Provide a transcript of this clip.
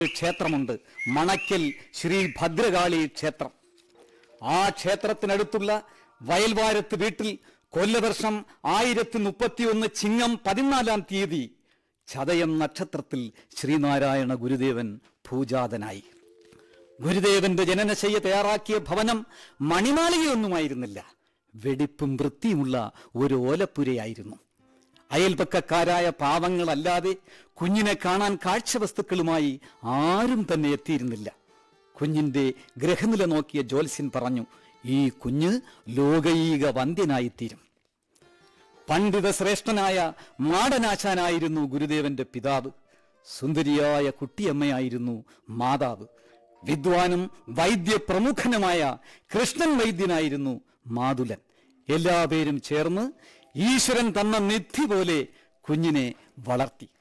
ക്ഷേത്രമുണ്ട് മണക്കൽ ശ്രീ ഭദ്രകാളി ക്ഷേത്രം ആ ക്ഷേത്രത്തിനടുത്തുള്ള വയൽവാരത്ത് വീട്ടിൽ കൊല്ലവർഷം ആയിരത്തി മുപ്പത്തിയൊന്ന് ചിങ്ങം പതിനാലാം തീയതി ചതയം നക്ഷത്രത്തിൽ ശ്രീനാരായണ ഗുരുദേവൻ പൂജാതനായി ഗുരുദേവന്റെ ജനനശയ്യ തയ്യാറാക്കിയ ഭവനം മണിമാളികയൊന്നുമായിരുന്നില്ല വെടിപ്പും വൃത്തിയുമുള്ള ഒരു ഓലപ്പുരയായിരുന്നു അയൽപക്കക്കാരായ പാവങ്ങളല്ലാതെ കുഞ്ഞിനെ കാണാൻ കാഴ്ചവസ്തുക്കളുമായി ആരും തന്നെ എത്തിയിരുന്നില്ല കുഞ്ഞിന്റെ ഗ്രഹനില നോക്കിയ ജ്യോത്സ്യൻ പറഞ്ഞു ഈ കുഞ്ഞ് ലോകൈക വന്ധ്യനായിത്തീരും പണ്ഡിത ശ്രേഷ്ഠനായ മാടനാശാനായിരുന്നു ഗുരുദേവന്റെ പിതാവ് സുന്ദരിയായ കുട്ടിയമ്മയായിരുന്നു മാതാവ് വിദ്വാനും വൈദ്യപ്രമുഖനുമായ കൃഷ്ണൻ വൈദ്യനായിരുന്നു മാതുലൻ എല്ലാപേരും ചേർന്ന് ഈശ്വരൻ തന്ന നിധി പോലെ കുഞ്ഞിനെ വളർത്തി